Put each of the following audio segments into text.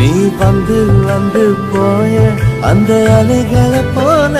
நீ வந்து வந்து போய அந்த அலைகளை போல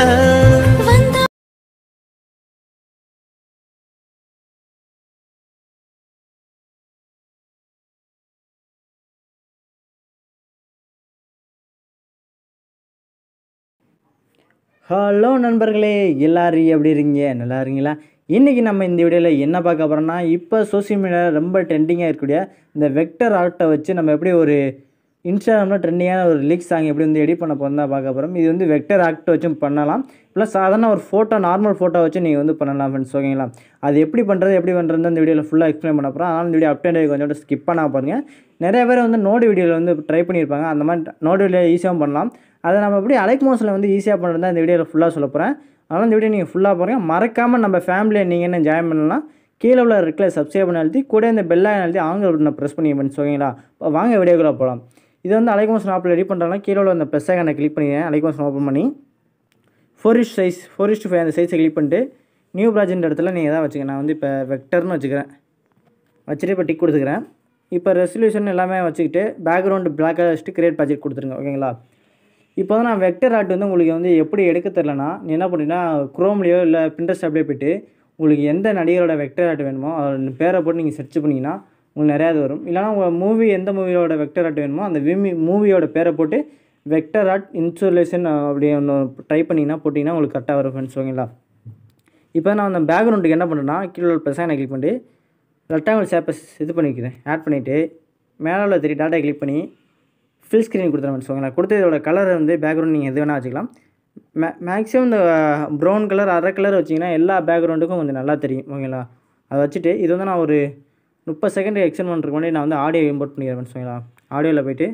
ஹலோ நண்பர்களே எல்லாரும் எப்படி இருக்கீங்க நல்லா இருக்கீங்களா இன்றைக்கி நம்ம இந்த வீடியோவில் என்ன பார்க்க போகிறோம்னா இப்போ சோஷியல் மீடியாவில் ரொம்ப ட்ரெண்டிங்காக இருக்கக்கூடிய இந்த வெக்டர் ஆர்ட்டை வச்சு நம்ம எப்படி ஒரு இன்ஸ்டாகிராமில் ட்ரெண்டிங்கான ஒரு லிக் சாங் எப்படி வந்து எடிட் பண்ண போகிறோம் தான் பார்க்க போகிறோம் இது வந்து வெக்டர் ஆர்ட் வச்சும் பண்ணலாம் ப்ளஸ் சாதாரண ஒரு ஃபோட்டோ நார்மல் ஃபோட்டோ வச்சு நீங்கள் வந்து பண்ணலாம் ஃப்ரெண்ட்ஸ் ஓகேங்களா அது எப்படி பண்ணுறது எப்படி பண்ணுறது இந்த வீடியோவில் ஃபுல்லாக எக்ஸ்பிளைன் பண்ண போகிறோம் அதனால் இந்த வீடியோ அப்டேட் கொஞ்சம் ஸ்கிப் பண்ண பாருங்க நிறைய பேர் வந்து நோடு வீடியோவில் வந்து ட்ரை பண்ணியிருப்பாங்க அந்த மாதிரி நோடு வீடியோ ஈஸியாக பண்ணலாம் அதை நம்ம எப்படி அலைக் மோஸில் வந்து ஈஸியாக பண்ணுறது தான் இந்த வீடியோவில் ஃபுல்லாக சொல்ல போகிறேன் அதனால் இந்த வீடியோ நீங்கள் ஃபுல்லாக பாருங்க மறக்காமல் நம்ம ஃபேமிலியை நீங்கள் என்ன ஜாயின் பண்ணலாம் கீழே உள்ள இருக்கல சப்ஸ்கிரைப் பண்ண அழுத்தி கூட இந்த பெல்லை அழுத்தி ஆங்கில பட்டனை ப்ரெஸ் பண்ணி பண்ணி ஓகேங்களா இப்போ வாங்க வீடியோக்குள்ளே போகலாம் இது வந்து அலைக் ஆப்பில் ரெடி பண்ணுறதுனா கீழே உள்ள அந்த ப்ளஸ் ஐக்கனை கிளிக் பண்ணிக்கிறேன் அலைக் ஓப்பன் பண்ணி four is to size four is to five அந்த சைஸை கிளிக் பண்ணிட்டு நியூ ப்ராஜெக்ட் இடத்துல நீங்கள் எதாவது வச்சுக்க நான் வந்து இப்போ வெக்டர்னு வச்சுக்கிறேன் வச்சுட்டு இப்போ டிக் கொடுத்துக்கிறேன் இப்போ ரெசல்யூஷன் எல்லாமே வச்சுக்கிட்டு பேக்ரவுண்டு பிளாக் கலர் வச்சுட்டு கிரியேட் ப்ராஜெக்ட் கொடுத்துருங்க ஓகேங்களா இப்போ வந்து நான் வெக்டர் ஆர்ட் வந்து உங்களுக்கு வந்து எப்படி எடுக்க தெரிலனா நீ என்ன பண்ணினா குரோம்லேயோ இல்லை பின்ட்ரெஸ்ட் அப்படியே போயிட்டு உங்களுக்கு எந்த நடிகரோட வெக்டர் ஆர்ட் வேணுமோ அதோட பேரை போட்டு நீங்கள் சர்ச் பண்ணிங்கன்னா உங்களுக்கு நிறையா இது வரும் இல்லைனா உங்கள் மூவி எந்த மூவியோட வெக்டர் ஆர்ட் வேணுமோ அந்த விமி மூவியோட பேரை போட்டு வெக்டர் ஆர்ட் இன்சுலேஷன் அப்படி ஒன்று ட்ரை பண்ணிங்கன்னா போட்டிங்கன்னா உங்களுக்கு கரெக்டாக வரும் ஃப்ரெண்ட்ஸ் ஓகேங்களா இப்போ நான் அந்த பேக்ரவுண்டுக்கு என்ன பண்ணுறேன்னா கீழே உள்ள ப்ளஸாக கிளிக் பண்ணிட்டு ரெக்டாங்கிள் ஷேப்பஸ் இது பண்ணிக்கிறேன் ஆட் பண்ணிவிட்டு மேலே உள்ள த்ரீ டாட்டா கிளிக் பண்ணி ஃபில் ஸ்க்ரீன் கொடுத்துருவேன் வச்சுக்கோங்களேன் கொடுத்து இதோட கலர் வந்து பேக்ரவுண்ட் நீங்கள் எது வேணால் வச்சுக்கலாம் மே மேக்ஸிமம் இந்த ப்ரௌன் கலர் அரை கலர் வச்சிங்கன்னா எல்லா பேக்ரவுண்டுக்கும் கொஞ்சம் நல்லா தெரியும் ஓகேங்களா அதை வச்சுட்டு இது வந்து நான் ஒரு முப்பது செகண்ட் எக்ஸ்டெண்ட் பண்ணுறதுக்கு முன்னாடி நான் வந்து ஆடியோ இம்போர்ட் பண்ணிக்கிறேன் வச்சுக்கோங்களா ஆடியோவில் போயிட்டு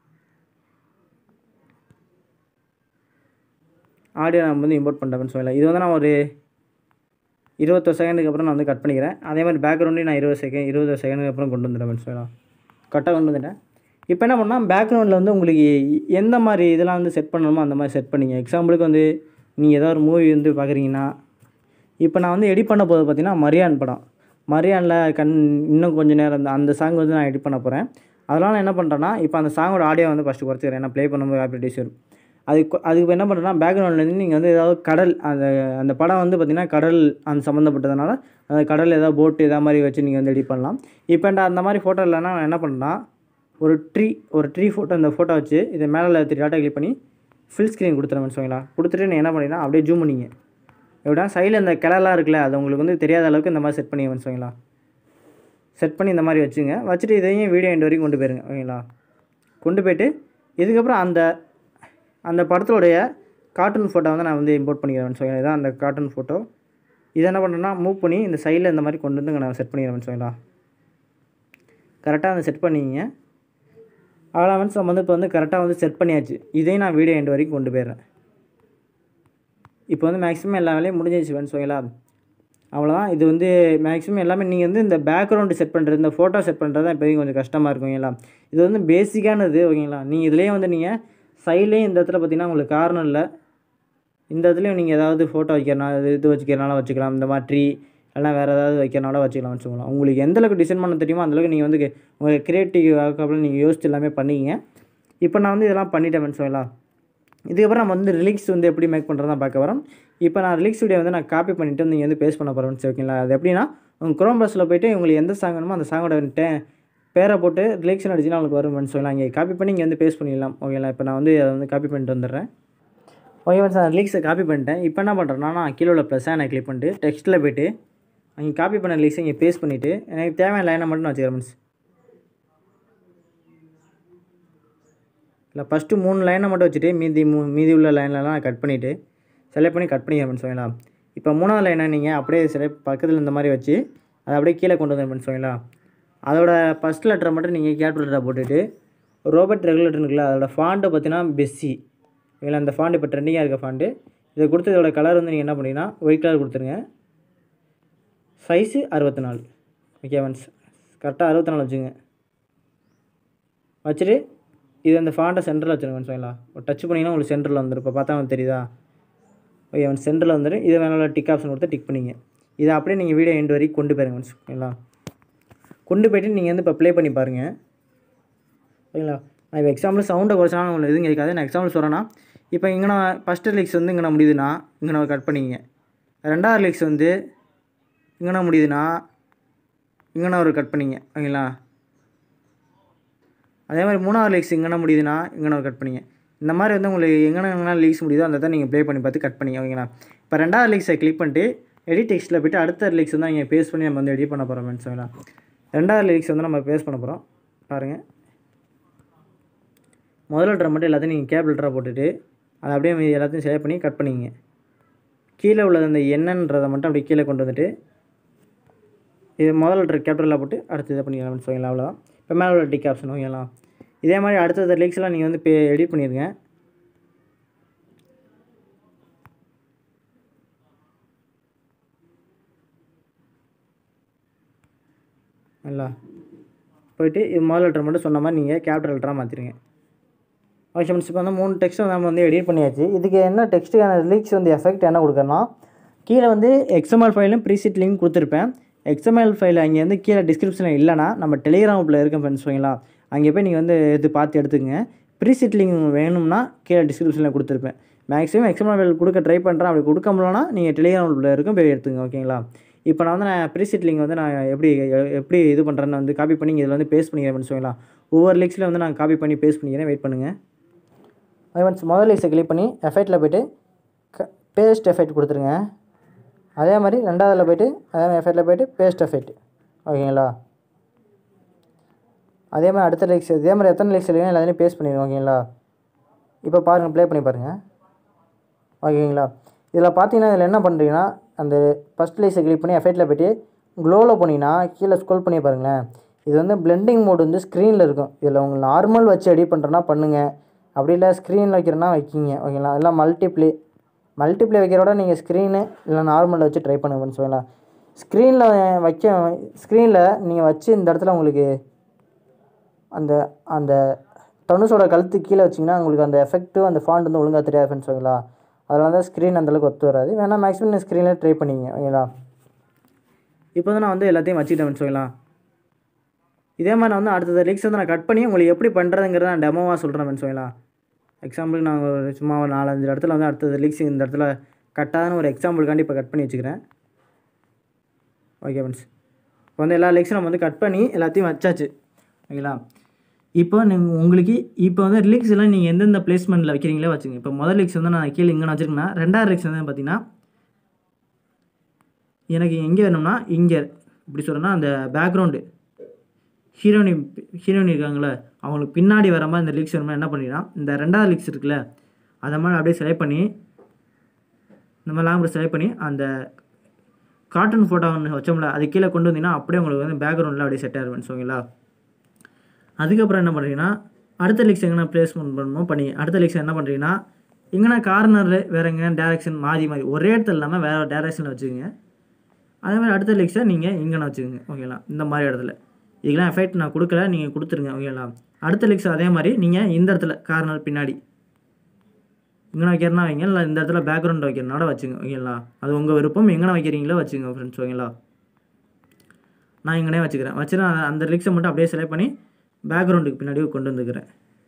ஆடியோ நான் வந்து இம்போர்ட் பண்ணுறேன் சொல்லலாம் இது வந்து நான் ஒரு இருபத்தொரு செகண்டுக்கு அப்புறம் நான் வந்து கட் பண்ணிக்கிறேன் அதே மாதிரி பேக்ரவுண்டையும் நான் இருபது செகண்ட் இருபது செகண்டுக்கு அப்புறம் கொண்டு வந்துடுறேன் சொல்லலாம் கரெக்டாக கொண்டு வந்துட்டேன் இப்போ என்ன பண்ணால் பேக்ரவுண்டில் வந்து உங்களுக்கு எந்த மாதிரி இதெல்லாம் வந்து செட் பண்ணணுமோ அந்த மாதிரி செட் பண்ணிங்க எக்ஸாம்பிளுக்கு வந்து நீங்கள் ஏதாவது ஒரு மூவி வந்து பார்க்குறீங்கன்னா இப்போ நான் வந்து எடிட் பண்ண போது பார்த்தீங்கன்னா மரியான் படம் மரியானில் கண் இன்னும் கொஞ்சம் நேரம் அந்த அந்த சாங் வந்து நான் எடிட் பண்ண போகிறேன் அதனால் நான் என்ன பண்ணுறேன்னா இப்போ அந்த சாங்கோட ஆடியோ வந்து ஃபஸ்ட்டு குறைச்சிக்கிறேன் ஏன்னா ப்ளே பண்ணும்போது காப்பிரைட்டிஸ் வரும் அதுக்கு அதுக்கு என்ன பண்ணுறேன்னா பேக்ரவுண்ட்லேருந்து நீங்கள் வந்து ஏதாவது கடல் அந்த அந்த படம் வந்து பார்த்திங்கன்னா கடல் அந்த சம்மந்தப்பட்டதுனால அந்த கடல் ஏதாவது போட்டு ஏதாவது மாதிரி வச்சு நீங்கள் வந்து எடிட் பண்ணலாம் இப்போ நான் அந்த மாதிரி ஃபோட்டோ இல்லைன்னா நான் என்ன பண்ணேன்னா ஒரு ட்ரீ ஒரு ட்ரீ ஃபோட்டோ அந்த ஃபோட்டோ வச்சு இதை மேலே த்ரீ டாட்டா கிளிக் பண்ணி ஃபில் ஸ்க்ரீன் கொடுத்துருவேன் வச்சுக்கோங்களா கொடுத்துட்டு நீ என்ன பண்ணினா அப்படியே ஜூம் பண்ணிங்க எப்படின்னா சைடில் இந்த கிளலாம் இருக்குல்ல அது உங்களுக்கு வந்து தெரியாத அளவுக்கு இந்த மாதிரி செட் பண்ணி வச்சுக்கோங்களா செட் பண்ணி இந்த மாதிரி வச்சுங்க வச்சுட்டு இதையும் வீடியோ எண்ட் வரைக்கும் கொண்டு போயிருங்க ஓகேங்களா கொண்டு போயிட்டு இதுக்கப்புறம் அந்த அந்த படத்தோடைய கார்ட்டூன் ஃபோட்டோ வந்து நான் வந்து இம்போர்ட் பண்ணிக்கிறேன் வச்சுக்கோங்களா இதான் அந்த கார்ட்டூன் ஃபோட்டோ இதை என்ன பண்ணுறேன்னா மூவ் பண்ணி இந்த சைடில் இந்த மாதிரி கொண்டு வந்து நான் செட் பண்ணிக்கிறேன் வச்சுக்கோங்களா கரெக்டாக வந்து செட் பண்ணிங்க அவ்வளோ வந்து நம்ம வந்து இப்போ வந்து கரெக்டாக வந்து செட் பண்ணியாச்சு இதையும் நான் வீடியோ எண்ட் வரைக்கும் கொண்டு போயிடுறேன் இப்போ வந்து மேக்ஸிமம் எல்லா வேலையும் முடிஞ்சிச்சு ஃப்ரெண்ட்ஸ் ஓகேங்களா அவ்வளோதான் இது வந்து மேக்ஸிமம் எல்லாமே நீங்கள் வந்து இந்த பேக்ரவுண்டு செட் பண்ணுறது இந்த ஃபோட்டோ செட் பண்ணுறது தான் இப்போதைக்கு கொஞ்சம் கஷ்டமாக இருக்கும் ஓகேங்களா இது வந்து பேசிக்கானது ஓகேங்களா நீங்கள் இதுலேயே வந்து நீங்கள் சைட்லேயும் இந்த இடத்துல பார்த்தீங்கன்னா உங்களுக்கு காரணம் இல்லை இந்த இடத்துலையும் நீங்கள் ஏதாவது ஃபோட்டோ வைக்கிறனால இது இது வச்சுக்கிறனால வச்சுக்கலாம் இந்த மாதிரி ட்ரீ இல்லைனா வேறு ஏதாவது வைக்கிறனால வச்சுக்கலாம் வச்சுக்கலாம் உங்களுக்கு எந்த அளவுக்கு டிசைன் பண்ண தெரியுமோ அந்தளவுக்கு நீங்கள் வந்து உங்கள் க்ரியேட்டிவ் அப்புறம் நீங்கள் யோசிச்சு எல்லாமே பண்ணிங்க இப்போ நான் வந்து இதெல்லாம் பண்ணிட்டேன் சொல்லலாம் இதுக்கப்புறம் நம்ம வந்து ரிலீக்ஸ் வந்து எப்படி மேக் பண்ணுறது தான் பார்க்க வரோம் இப்போ நான் ரிலீக்ஸ் வீடியோ வந்து நான் காப்பி பண்ணிவிட்டு நீங்கள் வந்து பேஸ்ட் பண்ண போகிறேன் ஓகேங்களா அது எப்படின்னா உங்கள் குரோம் பஸ்ஸில் போயிட்டு உங்களுக்கு எந்த சாங் வேணுமோ அந்த சாங்கோட வந்துட்டு பேரை போட்டு ரிலேக்ஷன் அடிச்சுன்னா உங்களுக்கு வரும்னு சொல்லலாம் இங்கே காப்பி பண்ணி இங்கே வந்து பேஸ்ட் பண்ணிடலாம் ஓகேங்களா இப்போ நான் வந்து அதை வந்து காப்பி பண்ணிட்டு வந்துடுறேன் ஓகே ஃப்ரெண்ட்ஸ் நான் ரிலீக்ஸை காப்பி பண்ணிட்டேன் இப்போ என்ன பண்ணுறேன்னா நான் கீழே உள்ள ப்ளஸ்ஸாக நான் கிளிக் பண்ணிட்டு டெக்ஸ்ட்டில் போய்ட்டு அங்கே காப்பி பண்ண ரிலீக்ஸை இங்கே பேஸ்ட் பண்ணிவிட்டு எனக்கு தேவையான லைனை மட்டும் நான் வச்சுக்கிறேன் ஃப்ரெண்ட்ஸ் இல்லை ஃபஸ்ட்டு மூணு லைனை மட்டும் வச்சுட்டு மீதி மூ மீதி உள்ள லைன்லலாம் நான் கட் பண்ணிவிட்டு செலக்ட் பண்ணி கட் பண்ணிக்கிறேன் சொல்லலா இப்போ மூணாவது லைனை நீங்கள் அப்படியே செலக்ட் பக்கத்தில் இந்த மாதிரி வச்சு அதை அப்படியே கீழே கொண்டு வந்து சொல்லலா அதோட ஃபஸ்ட் லெட்டரை மட்டும் நீங்கள் கேபிட்டல் லெட்டரை போட்டுட்டு ரோபோட் ரெகுலேட்டர் இருக்குல்ல அதோட ஃபாண்ட்டை பார்த்தீங்கன்னா பெஸ்ஸி இல்லை அந்த ஃபாண்ட் இப்போ ட்ரெண்டிங்காக இருக்க ஃபாண்ட்டு இதை கொடுத்து இதோட கலர் வந்து நீங்கள் என்ன பண்ணீங்கன்னா ஒயிட் கலர் கொடுத்துருங்க சைஸு அறுபத்தி நாலு ஓகே ஒன்ஸ் கரெக்டாக அறுபத்தி நாலு வச்சுங்க வச்சுட்டு இது அந்த ஃபாண்ட்டை சென்டரில் வச்சுருங்க சொல்லலாம் ஒரு டச் பண்ணிங்கன்னா உங்களுக்கு சென்டரில் வந்துடும் இப்போ பார்த்தா உங்களுக்கு தெரியுதா ஓகே ஒன் சென்டரில் வந்துடும் இதை வேணாலும் டிக் ஆப்ஷன் கொடுத்து டிக் பண்ணிங்க இதை அப்படியே நீங்கள் வீடியோ எண்டு வரைக்கும் கொண்டு போயிருங்க ஒன்ஸ் ஓகேங்களா கொண்டு போயிட்டு நீங்கள் வந்து இப்போ ப்ளே பண்ணி பாருங்கள் ஓகேங்களா நான் இப்போ எக்ஸாம்பிள் சவுண்டை குறைச்சாலும் உங்களுக்கு எதுவும் கேட்காது நான் எக்ஸாம்பிள் சொல்கிறேன்னா இப்போ இங்கே நான் ஃபஸ்ட்டு லிக்ஸ் வந்து இங்கே முடியுதுன்னா இங்கே நான் கட் பண்ணிங்க ரெண்டாவது லிக்ஸ் வந்து இங்கே முடியுதுன்னா இங்கே ஒரு கட் பண்ணிங்க ஓகேங்களா அதே மாதிரி மூணாவது லீக்ஸ் எங்கன்னா முடியுதுன்னா இங்கே ஒரு கட் பண்ணிங்க இந்த மாதிரி வந்து உங்களுக்கு எங்கன்னா லீக்ஸ் முடியுதோ அந்த தான் நீங்கள் ப்ளே பண்ணி பார்த்து கட் பண்ணிங்க ஓகேங்களா இப்போ ரெண்டாவது லீக்ஸை கிளிக் பண்ணிட்டு எடிட் டெக்ஸ்ட்டில் போய்ட்டு அடுத்த லீக்ஸ் வந்து நீங்கள் பேஸ்ட் பண்ணி நம்ம வந்து எடிட் பண்ண போகிறோம் ஃப்ரெண்ட்ஸ் ஓகேங்களா ரெண்டாவது லீக்ஸ் வந்து நம்ம பேஸ்ட் பண்ண போகிறோம் பாருங்கள் முதல் லெட்டரை மட்டும் எல்லாத்தையும் நீங்கள் கேப் லெட்டராக போட்டுட்டு அதை அப்படியே மீதி எல்லாத்தையும் சேவ் பண்ணி கட் பண்ணிங்க கீழே உள்ளது அந்த என்னன்றதை மட்டும் அப்படியே கீழே கொண்டு வந்துட்டு இது முதல் லெட்டர் கேப்டரில் போட்டு அடுத்து இதை பண்ணிக்கலாம் ஃப்ரெண்ட்ஸ் ஓகேங்களா அவ்வளோதான் இப்போ மேலே உள்ள டிக் ஆப்ஷன் ஓகேங்களா இதே மாதிரி அடுத்தது லிங்க்ஸ்லாம் நீங்கள் வந்து பே எடிட் பண்ணிடுங்க நல்லா போயிட்டு இது முதல் லெட்டர் மட்டும் சொன்ன மாதிரி நீங்கள் கேபிட்டல் லெட்டராக மாற்றிடுங்க ஓகே ஃப்ரெண்ட்ஸ் இப்போ வந்து மூணு டெக்ஸ்ட் நம்ம வந்து எடிட் பண்ணியாச்சு இதுக்கு என்ன டெக்ஸ்ட்டுக்கான லிங்க்ஸ் வந்து எஃபெக்ட் என்ன கொடுக்கறனா கீழே வந்து எக்ஸ்எம்எல் ஃபைலும் ப்ரீசெட் லிங்க் கொடுத்துருப்பேன் எக்ஸ்எம்எல் ஃபைல் அங்கே வந்து கீழே டிஸ்கிரிப்ஷனில் இல்லைனா நம்ம டெலிகிராமில் இருக்க ஃப்ரெண்ட்ஸ் ஓகேங்களா அங்கே போய் நீங்கள் வந்து இது பார்த்து எடுத்துக்கங்க ப்ரீசெட் லிங்க் வேணும்னா கீழே டிஸ்கிரிப்ஷனில் கொடுத்துருப்பேன் மேக்ஸிமம் எக்ஸ்எம்எல் ஃபைல் கொடுக்க ட்ரை பண்ணுறேன் அப்படி கொடுக்க முடியலனா நீங்கள் டெலிகிராமில் இருக்கும் போய் எடுத்துங்க ஓகேங்களா இப்போ நான் வந்து நான் ப்ரீசெட் லிங்க் வந்து நான் எப்படி எப்படி இது பண்ணுறேன்னு வந்து காப்பி பண்ணி இதில் வந்து பேஸ்ட் பண்ணிக்கிறேன் ஃப்ரெண்ட்ஸ் ஓகேங்களா ஒவ்வொரு லிங்க்ஸில் வந்து நான் காப்பி பண்ணி பேஸ்ட் பண்ணிக்கிறேன் வெயிட் பண்ணுங்கள் ஃப்ரெண்ட்ஸ் முதல் லிஸ்ட்டை கிளிக் பண்ணி எஃபெக்ட்டில் போய்ட்டு க பேஸ்ட் எஃபெக்ட் கொடுத்துருங்க அதே மாதிரி ரெண்டாவதில் போய்ட்டு அதே மாதிரி எஃபெக்ட்டில் போய்ட்டு பேஸ்ட் எஃபெக்ட் ஓகேங்களா அதே மாதிரி அடுத்த லிக்ஸ் இதே மாதிரி எத்தனை லிக்ஸ் இல்லைங்க எல்லாத்தையும் பேஸ்ட் பண்ணிடுங்க ஓகேங்களா இப்போ பாருங்கள் ப்ளே பண்ணி பாருங்கள் ஓகேங்களா இதில் பார்த்தீங்கன்னா இதில் என்ன பண்ணுறீங்கன்னா அந்த ஃபஸ்ட் லிக்ஸை கிளிக் பண்ணி எஃபெக்ட்டில் போய்ட்டு க்ளோவில் போனீங்கன்னா கீழே ஸ்க்ரோல் பண்ணி பாருங்களேன் இது வந்து பிளெண்டிங் மோடு வந்து ஸ்க்ரீனில் இருக்கும் இதில் உங்களுக்கு நார்மல் வச்சு எடிட் பண்ணுறேன்னா பண்ணுங்கள் அப்படி இல்லை ஸ்க்ரீனில் வைக்கிறேன்னா வைக்கிங்க ஓகேங்களா எல்லாம் மல்டிப்ளே மல்டிப்ளே வைக்கிறோட நீங்கள் ஸ்க்ரீனு இல்லை நார்மலில் வச்சு ட்ரை பண்ணுங்கன்னு சொல்லலாம் ஸ்க்ரீனில் வைக்க ஸ்க்ரீனில் நீங்கள் வச்சு இந்த இடத்துல உங்களுக்கு அந்த அந்த தனுஷோட கழுத்து கீழே வச்சிங்கன்னா உங்களுக்கு அந்த எஃபெக்ட்டும் அந்த ஃபாண்ட் வந்து ஒழுங்காக தெரியாது ஃப்ரெண்ட்ஸ் ஓகேங்களா அதனால தான் ஸ்க்ரீன் அந்தளவுக்கு ஒத்து வராது வேணால் மேக்ஸிமம் நீங்கள் ஸ்க்ரீனில் ட்ரை பண்ணிங்க ஓகேங்களா இப்போ வந்து நான் வந்து எல்லாத்தையும் வச்சுக்கிட்டேன் ஃப்ரெண்ட்ஸ் ஓகேங்களா இதே மாதிரி நான் வந்து அடுத்தது லிக்ஸ் வந்து நான் கட் பண்ணி உங்களுக்கு எப்படி பண்ணுறதுங்கிறத நான் டெமோவாக சொல்கிறேன் ஃப்ரெண்ட்ஸ் ஓகேங்களா எக்ஸாம்பிளுக்கு நான் ஒரு சும்மா ஒரு நாலஞ்சு இடத்துல வந்து அடுத்தது லிக்ஸ் இந்த இடத்துல கட்டாதான ஒரு எக்ஸாம்பிளுக்காண்டி இப்போ கட் பண்ணி வச்சுக்கிறேன் ஓகே ஃப்ரெண்ட்ஸ் இப்போ வந்து எல்லா லிக்ஸும் நம்ம வந்து கட் பண்ணி எல்லாத்தையும் வச்சாச்சு ஓகேங்களா இப்போ நீங்கள் உங்களுக்கு இப்போ வந்து லிக்ஸ் எல்லாம் நீங்கள் எந்தெந்த பிளேஸ்மெண்ட்டில் வைக்கிறீங்களோ வச்சுங்க இப்போ முதல் லிக்ஸ் வந்து நான் கீழே இங்கே வச்சுருக்கேன்னா ரெண்டாவது லிக்ஸ் வந்து பார்த்தீங்கன்னா எனக்கு எங்கே வேணும்னா இங்கே இப்படி சொல்கிறேன்னா அந்த பேக்ரவுண்டு ஹீரோனி ஹீரோயின் இருக்காங்களே அவங்களுக்கு பின்னாடி வர மாதிரி இந்த லிக்ஸ் வேணுமா என்ன பண்ணிடலாம் இந்த ரெண்டாவது லிக்ஸ் இருக்குல்ல அதை மாதிரி அப்படியே செலக்ட் பண்ணி இந்த மாதிரி லாங் செலக்ட் பண்ணி அந்த கார்ட்டூன் ஃபோட்டோ ஒன்று வச்சோம்ல அது கீழே கொண்டு வந்தீங்கன்னா அப்படியே உங்களுக்கு வந்து பேக்ரவுண்டில் அப்படியே செட் ஆகிருவேன் ஓகேங்களா அதுக்கப்புறம் என்ன பண்ணுறீங்கன்னா அடுத்த லிக்ஸ் எங்கன்னா ப்ளேஸ்மெண்ட் பண்ணணுமோ பண்ணி அடுத்த லிக்ஸ் என்ன பண்ணுறீங்கன்னா எங்கன்னா கார்னரில் வேறு எங்கன்னா டேரெக்ஷன் மாறி மாறி ஒரே இடத்துல இல்லாமல் வேறு டேரெக்ஷனில் வச்சுக்கோங்க அதே மாதிரி அடுத்த லிக்ஸை நீங்கள் இங்கேன வச்சுக்கோங்க ஓகேங்களா இந்த மாதிரி இடத்துல இதுக்கெல்லாம் எஃபெக்ட் நான் கொடுக்கல நீங்கள் கொடுத்துருங்க ஓகேங்களா அடுத்த லிக்ஸ் அதே மாதிரி நீங்கள் இந்த இடத்துல கார்னர் பின்னாடி இங்கே வைக்கிறனா வைங்க இல்லை இந்த இடத்துல பேக்ரவுண்ட் வைக்கிறனால வச்சுங்க ஓகேங்களா அது உங்கள் விருப்பம் எங்கே வைக்கிறீங்களோ வச்சுங்க ஃப்ரெண்ட்ஸ் ஓகேங்களா நான் இங்கனே வச்சுக்கிறேன் வச்சுட்டு நான் அந்த லிக்ஸை மட்டும் அப்படியே செலக்ட் பண்ணி பேக்ரவுண்டுக்கு பின்னாடி கொண்டு வந்துக்கிறேன்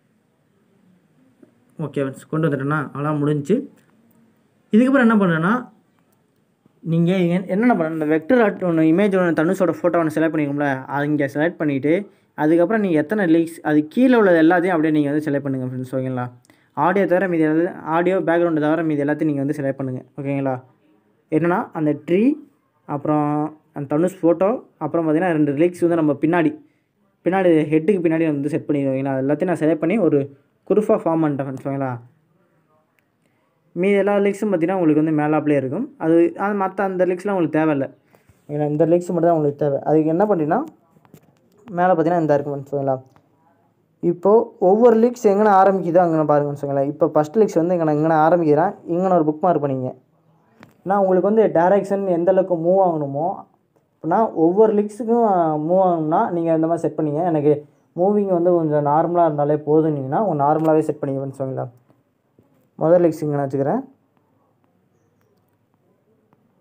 ஓகே ஃப்ரெண்ட்ஸ் கொண்டு வந்துட்டேன்னா அவ்வளோ முடிஞ்சுச்சு இதுக்கப்புறம் என்ன பண்ணுறேன்னா நீங்கள் என்னென்ன பண்ண இந்த வெக்டர் ஆர்ட் ஒன்று இமேஜ் ஒன்று தனுஷோட ஃபோட்டோ ஒன்று செலக்ட் பண்ணிக்கோம்ல அது இங்கே செலக்ட் பண்ணிவிட்டு அதுக்கப்புறம் நீங்கள் எத்தனை லீக்ஸ் அது கீழே உள்ளது எல்லாத்தையும் அப்படியே நீங்கள் வந்து செலக்ட் பண்ணுங்கள் ஃப்ரெண்ட்ஸ் ஓகேங்களா ஆடியோ தவிர மீதி எல்லாத்தையும் ஆடியோ பேக்ரவுண்டு தவிர மீதி எல்லாத்தையும் நீங்கள் வந்து செலக்ட் பண்ணுங்கள் ஓகேங்களா என்னென்னா அந்த ட்ரீ அப்புறம் அந்த தனுஷ் ஃபோட்டோ அப்புறம் பார்த்தீங்கன்னா ரெண்டு லீக்ஸ் வந்து நம்ம பின்னாடி பின்னாடி ஹெட்டுக்கு பின்னாடி வந்து செட் பண்ணிடுவீங்களா அது எல்லாத்தையும் நான் செலக்ட் பண்ணி ஒரு குரூஃபாக ஃபார்ம் பண்ணிட்டேன் ஃப்ரெண்ட்ஸ் ஓகேங்களா மீதி எல்லா லிக்ஸும் பார்த்தீங்கன்னா உங்களுக்கு வந்து மேலாப்லேயே இருக்கும் அது அது மற்ற அந்த லிக்ஸ்லாம் உங்களுக்கு தேவையில்லை ஓகேங்களா இந்த லிக்ஸ் மட்டும் தான் உங்களுக்கு தேவை அதுக்கு என்ன பண்ணுறீங்கன்னா மேலே பார்த்தீங்கன்னா இந்த இருக்கும் வச்சுக்கோங்களா இப்போது ஒவ்வொரு லீக்ஸ் எங்கே ஆரம்பிக்குதோ அங்கே பாருங்கன்னு வச்சுக்கோங்களேன் இப்போ ஃபஸ்ட் லீக்ஸ் வந்து இங்கே எங்கே ஆரம்பிக்கிறேன் இங்கே ஒரு புக் மார்க் பண்ணிங்க நான் உங்களுக்கு வந்து டேரெக்ஷன் எந்த அளவுக்கு மூவ் ஆகணுமோ அப்படின்னா ஒவ்வொரு லிக்ஸுக்கும் மூவ் ஆகணும்னா நீங்கள் இந்த மாதிரி செட் பண்ணிங்க எனக்கு மூவிங் வந்து கொஞ்சம் நார்மலாக இருந்தாலே போதுன்னீங்கன்னா உங்கள் நார்மலாகவே செட் பண்ணிக்கணும்னு வச்சுக்கோங்களா முதல் லிக்ஸ் இங்கே நான் வச்சுக்கிறேன்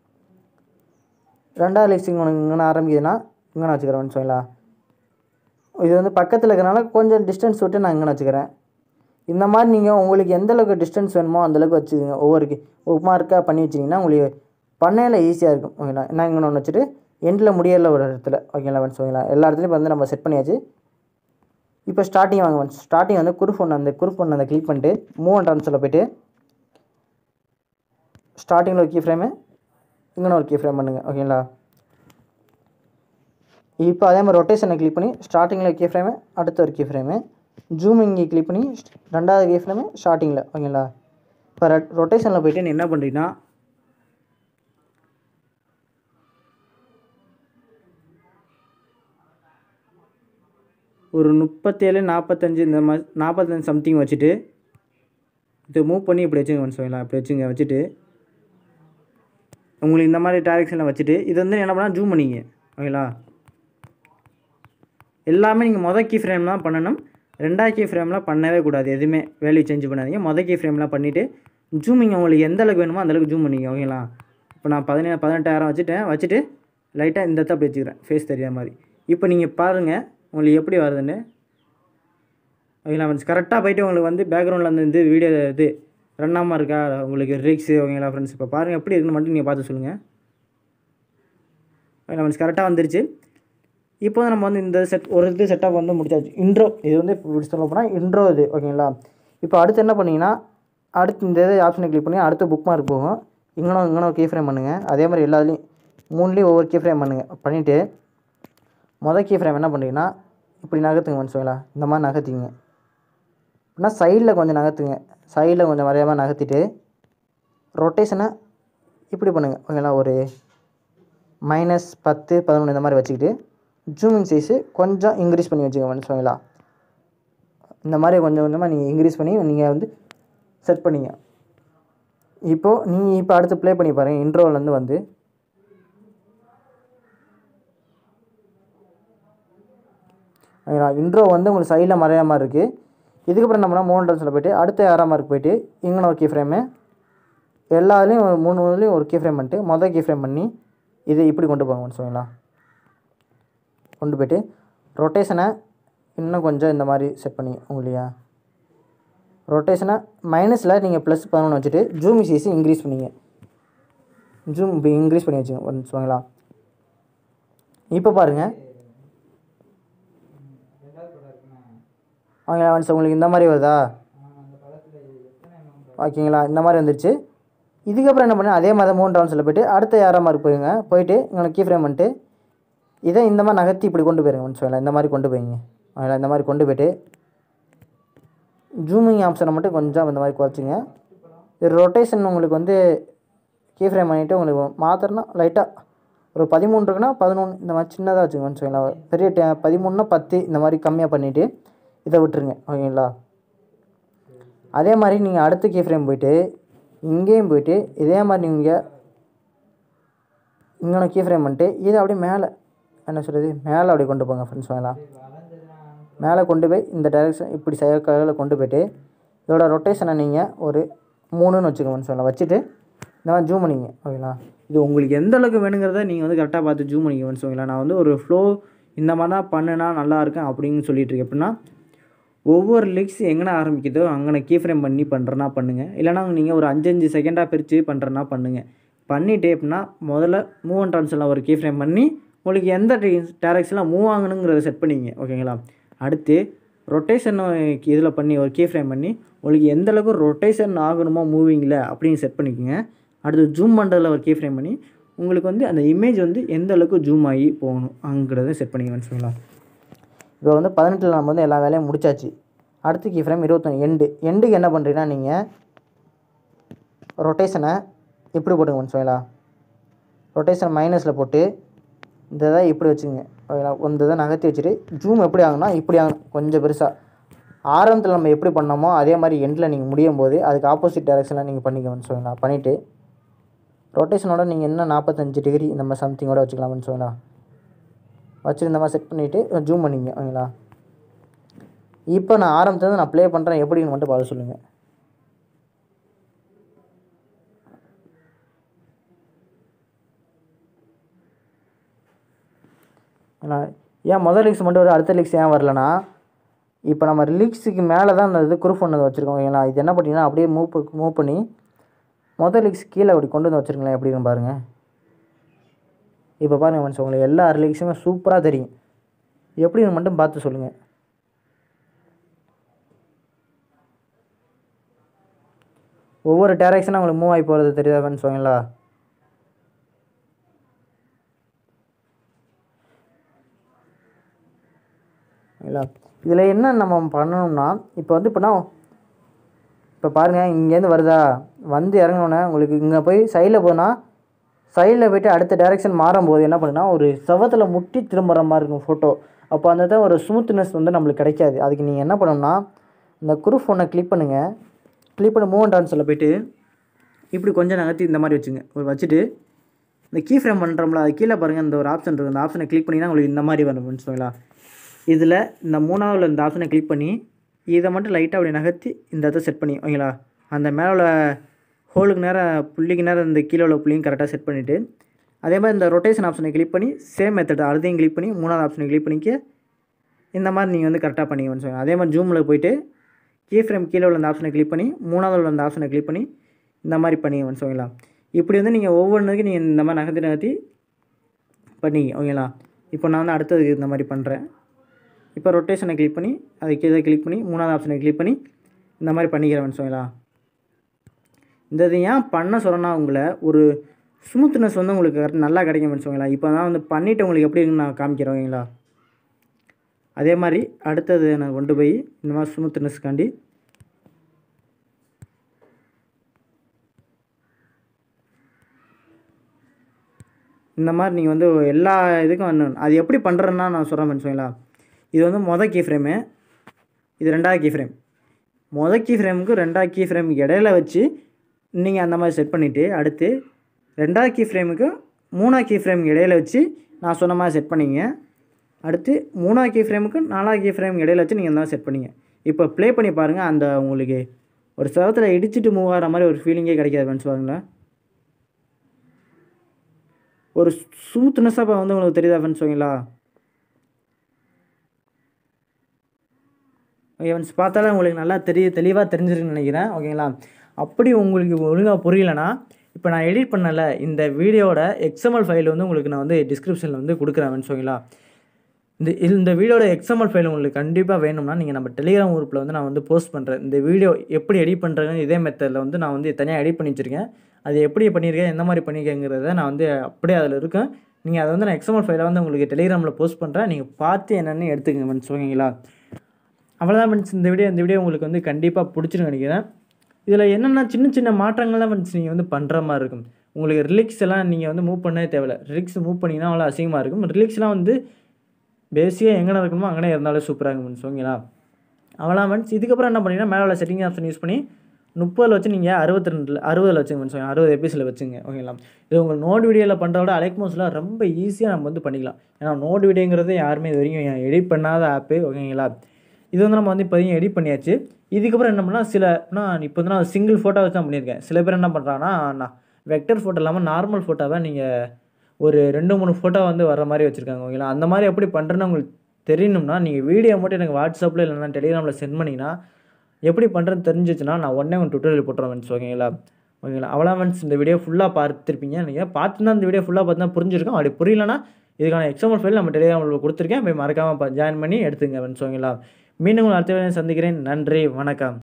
ரெண்டாவது லிக்ஸ் இங்கே இங்கே ஆரம்பிக்குதுன்னா இங்கே நான் வச்சுக்கிறேன் வச்சுக்கோங்களா இது வந்து பக்கத்தில் இருக்கிறனால கொஞ்சம் டிஸ்டன்ஸ் விட்டு நான் இங்கே வச்சுக்கிறேன் இந்த மாதிரி நீங்கள் உங்களுக்கு எந்த அளவுக்கு டிஸ்டன்ஸ் வேணுமோ அந்த அளவுக்கு வச்சுக்கோங்க ஒவ்வொரு கி- ஒவ்வொரு மார்க்காக பண்ணி வச்சிங்கன்னா உங்களுக்கு பண்ணையில் ஈஸியாக இருக்கும் ஓகேங்களா நான் இங்கே ஒன்று வச்சுட்டு எண்டில் முடியல ஒரு இடத்துல ஓகேங்களா ஃப்ரெண்ட்ஸ் ஓகேங்களா எல்லா இடத்துலையும் வந்து நம்ம செட் பண்ணியாச்சு இப்போ ஸ்டார்டிங் வாங்க ஃப்ரெண்ட்ஸ் ஸ்டார்டிங் வந்து குரூப் ஒன்று அந்த குரூப் ஒன்று அந்த கிளிக் பண்ணிட்டு மூவ் அண்ட் ட்ரான்ஸ்ஃபரில் போயிட்டு ஸ்டார்டிங்கில் ஒரு கீ ஃப்ரேமு இங்கே ஒரு கீ ஃப்ரேம் பண்ணுங்கள் ஓகேங்களா இப்போ அதே மாதிரி ரொட்டேஷனை கிளிக் பண்ணி ஸ்டார்டிங்கில் கீ ஃப்ரேமு அடுத்த ஒரு கீ ஃப்ரேமு ஜூம் இங்கே கிளிக் பண்ணி ரெண்டாவது கீ ஃப்ரேமு ஸ்டார்டிங்கில் ஓகேங்களா இப்போ ரொட்டேஷனில் போயிட்டு நீ என்ன பண்ணுறீங்கன்னா ஒரு முப்பத்தேழு நாற்பத்தஞ்சு இந்த மாதிரி நாற்பத்தஞ்சு சம்திங் வச்சுட்டு இதை மூவ் பண்ணி இப்படி வச்சுங்க ஒன்ஸ் ஓகேங்களா இப்படி வச்சுங்க வச்சுட்டு உங்களுக்கு இந்த மாதிரி டேரக்ஷனில் வச்சுட்டு இது வந்து என்ன பண்ணால் ஜூம் பண்ணிங்க ஓகேங்களா எல்லாமே நீங்கள் மொதல் கீ ஃப்ரேம் தான் பண்ணணும் ரெண்டாவது கீ ஃப்ரேம்லாம் பண்ணவே கூடாது எதுவுமே வேல்யூ சேஞ்ச் பண்ணாதீங்க மொதல் கீ ஃப்ரேம்லாம் பண்ணிவிட்டு ஜூமிங் உங்களுக்கு எந்த அளவுக்கு வேணுமோ அந்த அளவுக்கு ஜூம் பண்ணிங்க ஓகேங்களா இப்போ நான் பதினே பதினெட்டாயிரம் வச்சுட்டேன் வச்சுட்டு லைட்டாக இந்த இடத்த அப்படி வச்சுக்கிறேன் ஃபேஸ் தெரியாத மாதிரி இப்போ நீங்கள் பாருங்கள் உங்களுக்கு எப்படி வருதுன்னு ஓகேங்களா ஃப்ரெண்ட்ஸ் கரெக்டாக போயிட்டு உங்களுக்கு வந்து பேக்ரவுண்டில் வந்து இது வீடியோ இது ரன் ஆகாமல் இருக்கா உங்களுக்கு ரிக்ஸு ஓகேங்களா ஃப்ரெண்ட்ஸ் இப்போ பாருங்கள் எப்படி இருக்குன்னு மட்டும் நீங்கள் பார்த்து சொல்லுங்கள் ஓகேங்களா ஃப்ரெண்ட்ஸ் கரெக்டாக வந்துருச்சு இப்போ வந்து நம்ம வந்து இந்த செட் ஒரு இது செட்டப் வந்து முடிச்சாச்சு இன்ட்ரோ இது வந்து இப்போ இப்படி சொல்ல போனால் இன்ட்ரோ இது ஓகேங்களா இப்போ அடுத்து என்ன பண்ணீங்கன்னா அடுத்து இந்த இது ஆப்ஷனை கிளிக் பண்ணி அடுத்து புக் மார்க் போகும் இங்கனோ இங்கனோ கீ ஃப்ரேம் பண்ணுங்கள் அதே மாதிரி எல்லாத்துலேயும் மூணுலேயும் ஒவ்வொரு கீ ஃப்ரேம் பண்ணுங்கள் பண்ணிவிட்டு மொதல் கீ ஃப்ரேம் என்ன பண்ணுறீங்கன்னா இப்படி நகர்த்துங்க மனுஷங்களா இந்த மாதிரி நகர்த்திங்க அப்படின்னா சைடில் கொஞ்சம் நகர்த்துங்க சைடில் கொஞ்சம் வரையாமல் நகர்த்திட்டு ரொட்டேஷனை இப்படி பண்ணுங்கள் ஓகேங்களா ஒரு மைனஸ் பத்து பதினொன்று இந்த மாதிரி வச்சுக்கிட்டு ஜூமிங் சைஸு கொஞ்சம் இன்க்ரீஸ் பண்ணி வச்சுக்கோங்க மனுஷங்களா இந்த மாதிரி கொஞ்சம் கொஞ்சமாக நீங்கள் இன்க்ரீஸ் பண்ணி நீங்கள் வந்து செட் பண்ணிங்க இப்போது நீங்கள் இப்போ அடுத்து ப்ளே பண்ணி பாருங்கள் இன்ட்ரோலேருந்து வந்து ஓகேங்களா இன்ட்ரோ வந்து உங்களுக்கு சைடில் மறையாம மாதிரி இருக்குது இதுக்கப்புறம் நம்ம மோனட்ரன்ஸில் போயிட்டு அடுத்த ஆறாம் மார்க் போயிட்டு இங்கே ஒரு கீ ஃப்ரேமு எல்லாத்துலேயும் ஒரு மூணு இதுலேயும் ஒரு கீ ஃப்ரேம் பண்ணிட்டு மொதல் கீ ஃப்ரேம் பண்ணி இதை இப்படி கொண்டு போங்க சொல்லுங்களா கொண்டு போயிட்டு ரொட்டேஷனை இன்னும் கொஞ்சம் இந்த மாதிரி செட் பண்ணி உங்களையா ரொட்டேஷனை மைனஸில் நீங்கள் ப்ளஸ் பதினொன்று வச்சுட்டு ஜூம் சைஸ் இன்க்ரீஸ் பண்ணிங்க ஜூம் இப்போ இன்க்ரீஸ் பண்ணி வச்சுங்க ஒரு நிமிஷங்களா இப்போ பாருங்கள் ஓகேங்களா ஒன்ஸ் உங்களுக்கு இந்த மாதிரி வருதா ஓகேங்களா இந்த மாதிரி வந்துருச்சு இதுக்கப்புறம் என்ன பண்ணு அதே மாதிரி மூணு ரவுண்ட்ஸில் போயிட்டு அடுத்த யாராக மாதிரி போயிருங்க போயிட்டு இங்கே கீ ஃப்ரேம் பண்ணிட்டு இதை இந்த மாதிரி நகர்த்தி இப்படி கொண்டு போயிருங்க ஒன்ஸ் சொல்லலாம் இந்த மாதிரி கொண்டு போய்ங்க ஓகேங்களா இந்த மாதிரி கொண்டு போயிட்டு ஜூமிங் ஆப்ஷனை மட்டும் கொஞ்சம் இந்த மாதிரி குறைச்சிங்க இது ரொட்டேஷன் உங்களுக்கு வந்து கீ ஃப்ரேம் பண்ணிவிட்டு உங்களுக்கு மாத்திரனா லைட்டாக ஒரு பதிமூணு இருக்குன்னா பதினொன்று இந்த மாதிரி சின்னதாக வச்சுக்கோங்க வச்சுக்கோங்களா பெரிய டே- பதிமூணுனா பத்து இந்த மாதிரி கம்மியாக பண்ணிவிட்டு இதை விட்டுருங்க ஓகேங்களா அதே மாதிரி நீங்கள் அடுத்த கீ ஃப்ரேம் போயிட்டு இங்கேயும் போயிட்டு இதே மாதிரி நீங்கள் இங்கே கீ ஃப்ரேம் பண்ணிட்டு இதை அப்படியே மேலே என்ன சொல்கிறது மேலே அப்படியே கொண்டு போங்க ஃப்ரெண்ட்ஸ் வேணாம் மேலே கொண்டு போய் இந்த டைரெக்ஷன் இப்படி செயற்கையில் கொண்டு போயிட்டு இதோட ரொட்டேஷனை நீங்கள் ஒரு மூணுன்னு வச்சுக்கோங்க சொல்லலாம் வச்சுட்டு இந்த மாதிரி ஜூம் பண்ணிங்க ஓகேங்களா இது உங்களுக்கு எந்த அளவுக்கு வேணுங்கிறத நீங்கள் வந்து கரெக்டாக பார்த்து ஜூம் பண்ணிக்க வச்சுக்கோங்களா நான் வந்து ஒரு ஃப்ளோ இந்த மாதிரி தான் பண்ணுனா நல்லா இருக்கும் அப்படின்னு சொல்லிட்டு இருக்கேன் எப்படின்னா ஒவ்வொரு லிக்ஸ் எங்கே ஆரம்பிக்குதோ அங்கே கீ ஃப்ரேம் பண்ணி பண்ணுறனா பண்ணுங்கள் இல்லைனா நீங்கள் ஒரு அஞ்சஞ்சு செகண்டாக பிரித்து பண்ணுறனா பண்ணுங்கள் பண்ணிவிட்டு எப்படின்னா முதல்ல மூவ் அண்ட் ட்ரான்ஸ்லாம் ஒரு கீ ஃப்ரேம் பண்ணி உங்களுக்கு எந்த டேரக்ஷனில் மூவ் ஆகணுங்கிறத செட் பண்ணிங்க ஓகேங்களா அடுத்து ரொட்டேஷன் இதில் பண்ணி ஒரு கீ ஃப்ரேம் பண்ணி உங்களுக்கு எந்த அளவுக்கு ரொட்டேஷன் ஆகணுமோ மூவிங்கில் அப்படின்னு செட் பண்ணிக்கோங்க அடுத்து ஜூம் பண்ணுறதுல ஒரு கீ ஃப்ரேம் பண்ணி உங்களுக்கு வந்து அந்த இமேஜ் வந்து எந்த அளவுக்கு ஜூம் ஆகி போகணும் அங்கிறத செட் பண்ணிக்கணும்னு சொல்லலாம் இப்போ வந்து பதினெட்டில் நம்ம வந்து எல்லா வேலையும் முடிச்சாச்சு அடுத்து கீ ஃப்ரேம் இருபத்தொன்று எண்டு எண்டுக்கு என்ன பண்ணுறீங்கன்னா நீங்கள் ரொட்டேஷனை இப்படி போட்டுங்க ஒன்று சொல்லலாம் ரொட்டேஷன் மைனஸில் போட்டு இந்த இதை இப்படி வச்சுங்க ஓகேங்களா இந்த இதை நகர்த்தி வச்சுட்டு ஜூம் எப்படி ஆகும்னா இப்படி ஆகணும் கொஞ்சம் பெருசாக ஆரம்பத்தில் நம்ம எப்படி பண்ணோமோ அதே மாதிரி எண்டில் நீங்கள் முடியும் போது அதுக்கு ஆப்போசிட் டைரெக்ஷனில் நீங்கள் பண்ணிக்கணும்னு சொல்லலாம் பண்ணிவிட்டு ரொட்டேஷனோட நீங்கள் என்ன நாற்பத்தஞ்சு டிகிரி இந்த மாதிரி சம்திங்கோட வச்சுக்கலாம்னு சொல்லலாம் வச்சுட்டு இந்த மாதிரி செட் பண்ணிவிட்டு ஜூம் பண்ணிங்க ஓகேங்களா இப்போ நான் ஆரம்பத்துலேருந்து நான் ப்ளே பண்ணுறேன் எப்படின்னு மட்டும் பார்த்து சொல்லுங்கள் ஏன்னா ஏன் முதல் லீக்ஸ் மட்டும் வருது அடுத்த லீக்ஸ் ஏன் வரலனா இப்போ நம்ம லீக்ஸுக்கு மேலே தான் அந்த இது குரூப் ஒன்று வச்சுருக்கோம் ஓகேங்களா இது என்ன பண்ணிங்கன்னா அப்படியே மூவ் மூவ் பண்ணி முதல் லீக்ஸ் கீழே அப்படி கொண்டு வந்து வச்சுருங்களேன் எப்படின்னு பாருங்கள் இப்போ பாருங்கள் மனுஷன் உங்களுக்கு எல்லா ரிலீக்ஸுமே சூப்பராக தெரியும் எப்படின்னு மட்டும் பார்த்து சொல்லுங்கள் ஒவ்வொரு டேரக்ஷனாக உங்களுக்கு மூவ் ஆகி போகிறது தெரியுதா ஃப்ரெண்ட்ஸ் ஓகேங்களா ஓகேங்களா இதில் என்ன நம்ம பண்ணணும்னா இப்போ வந்து இப்போனா இப்போ பாருங்கள் இங்கேருந்து வருதா வந்து இறங்கினோன்னே உங்களுக்கு இங்கே போய் சைடில் போனால் சைடில் போயிட்டு அடுத்த டைரெக்ஷன் மாறும்போது என்ன பண்ணுன்னா ஒரு செவத்தில் முட்டி திரும்புகிற மாதிரி இருக்கும் ஃபோட்டோ அப்போ அந்த இடத்துல ஒரு ஸ்மூத்னஸ் வந்து நம்மளுக்கு கிடைக்காது அதுக்கு நீங்கள் என்ன பண்ணணும்னா இந்த குரூப் ஃபோனை கிளிக் பண்ணுங்கள் கிளிக் பண்ணி மூவ் டான்ஸில் போயிட்டு இப்படி கொஞ்சம் நகர்த்தி இந்த மாதிரி வச்சுங்க ஒரு வச்சுட்டு இந்த கீ ஃப்ரேம் பண்ணுறோம்ல அது கீழே பாருங்கள் இந்த ஒரு ஆப்ஷன் இருக்குது அந்த ஆப்ஷனை கிளிக் பண்ணிங்கன்னா உங்களுக்கு இந்த மாதிரி வரும் வச்சுக்கோங்களா இதில் இந்த மூணாவது இந்த ஆப்ஷனை கிளிக் பண்ணி இதை மட்டும் லைட்டாக அப்படி நகர்த்தி இந்த இடத்த செட் பண்ணி ஓகேங்களா அந்த மேலே உள்ள ஹோலுக்கு நேரம் புள்ளிக்கு நேரம் இந்த கீழே உள்ள புள்ளியும் கரெக்டாக செட் பண்ணிவிட்டு அதே மாதிரி இந்த ரொட்டேஷன் ஆப்ஷனை கிளிக் பண்ணி சேம் மெத்தட் அதையும் கிளிக் பண்ணி மூணாவது ஆப்ஷனை கிளிக் பண்ணிக்க இந்த மாதிரி நீங்கள் வந்து கரெக்டாக பண்ணிக்கணும்னு சொல்லுங்கள் அதே மாதிரி ஜூமில் போயிட்டு கீ ஃப்ரேம் கீழே உள்ள அந்த ஆப்ஷனை கிளிக் பண்ணி மூணாவது உள்ள அந்த ஆப்ஷனை கிளிக் பண்ணி இந்த மாதிரி பண்ணிக்கணும்னு சொல்லுங்களா இப்படி வந்து நீங்கள் ஒவ்வொன்றுக்கும் நீங்கள் இந்த மாதிரி நகர்த்தி நகர்த்தி பண்ணிங்க ஓகேங்களா இப்போ நான் வந்து அடுத்தது இந்த மாதிரி பண்ணுறேன் இப்போ ரொட்டேஷனை கிளிக் பண்ணி அதை கீழே கிளிக் பண்ணி மூணாவது ஆப்ஷனை கிளிக் பண்ணி இந்த மாதிரி பண்ணிக்கிறேன் சொல்லுங்களா இந்த இது ஏன் பண்ண சொல்கிறேன்னா உங்களை ஒரு ஸ்மூத்னஸ் வந்து உங்களுக்கு correct- நல்லா கிடைக்கும் வச்சுக்கோங்களேன் இப்போ தான் வந்து பண்ணிவிட்டு உங்களுக்கு எப்படி இருக்குன்னு நான் காமிக்கிறேன் ஓகேங்களா அதே மாதிரி அடுத்தது நான் கொண்டு போய் இந்த மாதிரி ஸ்மூத்னஸ்க்காண்டி இந்த மாதிரி நீங்கள் வந்து எல்லா இதுக்கும் வந்து அது எப்படி பண்ணுறேன்னா நான் சொல்கிறேன் வச்சுக்கோங்களா இது வந்து மொதல் கீ ஃப்ரேமு இது ரெண்டாவது கீ ஃப்ரேம் மொதல் கீ ஃப்ரேமுக்கு ரெண்டாவது கீ ஃப்ரேமுக்கு இடையில வச்சு நீங்கள் அந்த மாதிரி செட் பண்ணிவிட்டு அடுத்து ரெண்டாவது கீ ஃப்ரேமுக்கு மூணாவது கீ ஃப்ரேமுக்கு இடையில வச்சு நான் சொன்ன மாதிரி செட் பண்ணிங்க அடுத்து மூணாவது கீ ஃப்ரேமுக்கு நாலாவது கீ ஃப்ரேமுக்கு இடையில வச்சு நீங்கள் இந்த மாதிரி செட் பண்ணிங்க இப்போ ப்ளே பண்ணி பாருங்கள் அந்த உங்களுக்கு ஒரு செவத்தில் இடிச்சிட்டு மூவ் ஆகிற மாதிரி ஒரு ஃபீலிங்கே கிடைக்காது ஃப்ரெண்ட்ஸ் பாருங்களேன் ஒரு ஸ்மூத்னஸாக இப்போ வந்து உங்களுக்கு தெரியுதா ஃப்ரெண்ட்ஸ் ஓகேங்களா ஓகே ஃப்ரெண்ட்ஸ் பார்த்தாலே உங்களுக்கு நல்லா தெரிய தெளிவாக தெரிஞ்சிருக்குன்னு நினைக்கிறேன் ஓகேங்களா அப்படி உங்களுக்கு ஒழுங்காக புரியலனா இப்போ நான் எடிட் பண்ணல இந்த வீடியோட எக்ஸ்எம்எல் ஃபைல் வந்து உங்களுக்கு நான் வந்து டிஸ்கிரிப்ஷனில் வந்து கொடுக்குறேன் ஃப்ரெண்ட்ஸ் ஓகேங்களா இந்த இந்த வீடியோட எக்ஸ்எம்எல் ஃபைல் உங்களுக்கு கண்டிப்பாக வேணும்னா நீங்கள் நம்ம டெலிகிராம் குரூப்பில் வந்து நான் வந்து போஸ்ட் பண்ணுறேன் இந்த வீடியோ எப்படி எடிட் பண்ணுறதுன்னு இதே மெத்தடில் வந்து நான் வந்து தனியாக எடிட் பண்ணி வச்சுருக்கேன் அது எப்படி பண்ணியிருக்கேன் எந்த மாதிரி பண்ணியிருக்கேங்கிறத நான் வந்து அப்படியே அதில் இருக்கேன் நீங்கள் அதை வந்து நான் எக்ஸ்எம்எல் ஃபைலை வந்து உங்களுக்கு டெலிகிராமில் போஸ்ட் பண்ணுறேன் நீங்கள் பார்த்து என்னென்னு எடுத்துக்கங்க ஃப்ரெண்ட்ஸ் ஓகேங்களா அவ்வளோதான் ஃப்ரெண்ட்ஸ் இந்த வீடியோ இந்த வீடியோ உங்களுக்கு வந்து கண்டிப்பாக பிடிச்சிருன்னு நினைக்கிறேன் இதில் என்னென்ன சின்ன சின்ன மாற்றங்கள்லாம் ஃப்ரெண்ட்ஸ் நீங்கள் வந்து பண்ணுற மாதிரி இருக்கும் உங்களுக்கு ரிலிக்ஸ் எல்லாம் நீங்கள் வந்து மூவ் பண்ணவே தேவையில்ல ரிலிக்ஸ் மூவ் பண்ணிங்கன்னா அவ்வளோ அசிங்கமாக இருக்கும் ரிலிக்ஸ்லாம் வந்து பேசிக்காக எங்கே இருக்கணுமோ அங்கே இருந்தாலே சூப்பராக இருக்கும் ஃப்ரெண்ட்ஸ் ஓகேங்களா அவ்வளோ ஃப்ரெண்ட்ஸ் இதுக்கப்புறம் என்ன பண்ணீங்கன்னா மேலே உள்ள செட்டிங் ஆப்ஷன் யூஸ் பண்ணி முப்பதில் வச்சு நீங்கள் அறுபத்தி ரெண்டில் அறுபதில் வச்சுங்க ஃப்ரெண்ட்ஸ் அறுபது எபிஸில் வச்சுங்க ஓகேங்களா இது உங்கள் நோட் வீடியோவில் பண்ணுறத விட அலைக்மோஸில் ரொம்ப ஈஸியாக நம்ம வந்து பண்ணிக்கலாம் ஏன்னா நோட் வீடியோங்கிறது யாருமே இது வரைக்கும் எடிட் பண்ணாத ஆப்பு ஓகேங்களா இது வந்து நம்ம வந்து இப்போதையும் எடிட் பண்ணியாச்சு இதுக்கப்புறம் என்ன பண்ணால் சில நான் இப்போ வந்து நான் சிங்கிள் ஃபோட்டோ வச்சு தான் பண்ணியிருக்கேன் சில பேர் என்ன பண்ணுறாங்கன்னா நான் வெக்டர் ஃபோட்டோ இல்லாமல் நார்மல் ஃபோட்டோவை நீங்கள் ஒரு ரெண்டு மூணு ஃபோட்டோ வந்து வர மாதிரி வச்சுருக்காங்க ஓகேங்களா அந்த மாதிரி எப்படி பண்ணுறேன்னு உங்களுக்கு தெரியணும்னா நீங்கள் வீடியோ மட்டும் எனக்கு வாட்ஸ்அப்பில் இல்லைனா டெலிகிராமில் சென்ட் பண்ணிங்கன்னா எப்படி பண்ணுறதுன்னு தெரிஞ்சிச்சுன்னா நான் உடனே உங்கள் டுட்டோரியல் போட்டுருவேன் ஃப்ரெண்ட்ஸ் ஓகேங்களா ஓகேங்களா அவ்வளோ ஃப்ரெண்ட்ஸ் இந்த வீடியோ ஃபுல்லாக பார்த்துருப்பீங்க நீங்கள் பார்த்து தான் இந்த வீடியோ ஃபுல்லாக பார்த்து தான் புரிஞ்சிருக்கும் அப்படி புரியலனா இதுக்கான எக்ஸாம்பிள் ஃபைல் நம்ம டெலிகிராமில் கொடுத்துருக்கேன் போய் மறக்காமல் ஜாயின் பண்ணி எடுத்துங்க ஃப்ரெண்ட்ஸ் ஓகேங்களா மீண்டும் உங்களை அடுத்த வீடியோவில் சந்திக்கிறேன் நன்றி வணக்கம்